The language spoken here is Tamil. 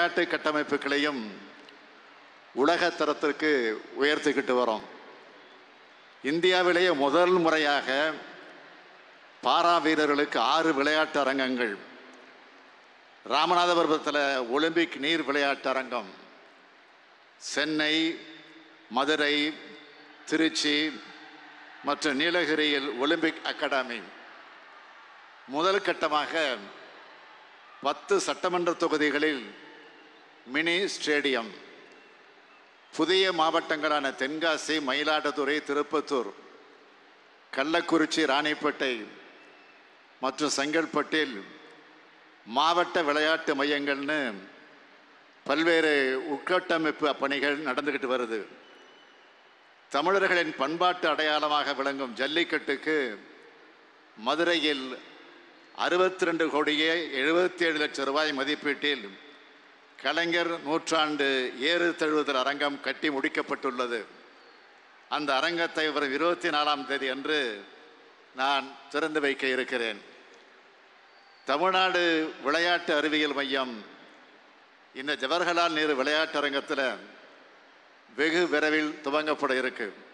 விளையாட்டு கட்டமைப்புகளையும் உலக தரத்திற்கு உயர்த்திக்கிட்டு வரோம் இந்தியாவிலேயே முதல் முறையாக பாரா வீரர்களுக்கு ஆறு விளையாட்டு அரங்கங்கள் ராமநாதபுரத்தில் ஒலிம்பிக் நீர் விளையாட்டு அரங்கம் சென்னை மதுரை திருச்சி மற்றும் நீலகிரியில் ஒலிம்பிக் அகாடமி முதல் கட்டமாக பத்து சட்டமன்ற தொகுதிகளில் மினி ஸ்டேடியம் புதிய மாவட்டங்களான தென்காசி மயிலாடுதுறை திருப்பத்தூர் கள்ளக்குறிச்சி ராணிப்பேட்டை மற்றும் செங்கல்பட்டில் மாவட்ட விளையாட்டு மையங்கள்னு பல்வேறு உட்கட்டமைப்பு பணிகள் நடந்துக்கிட்டு வருது தமிழர்களின் பண்பாட்டு அடையாளமாக விளங்கும் ஜல்லிக்கட்டுக்கு மதுரையில் அறுபத்தி ரெண்டு கோடியே எழுபத்தி ஏழு லட்சம் ரூபாய் மதிப்பீட்டில் கலைஞர் நூற்றாண்டு ஏறு தழுவுதல் அரங்கம் கட்டி முடிக்கப்பட்டுள்ளது அந்த அரங்கத்தை வரும் இருபத்தி நாலாம் தேதி அன்று நான் திறந்து வைக்க இருக்கிறேன் தமிழ்நாடு விளையாட்டு அறிவியல் மையம் இந்த ஜவஹர்லால் நேரு விளையாட்டு அரங்கத்தில் வெகு விரைவில் துவங்கப்பட இருக்கு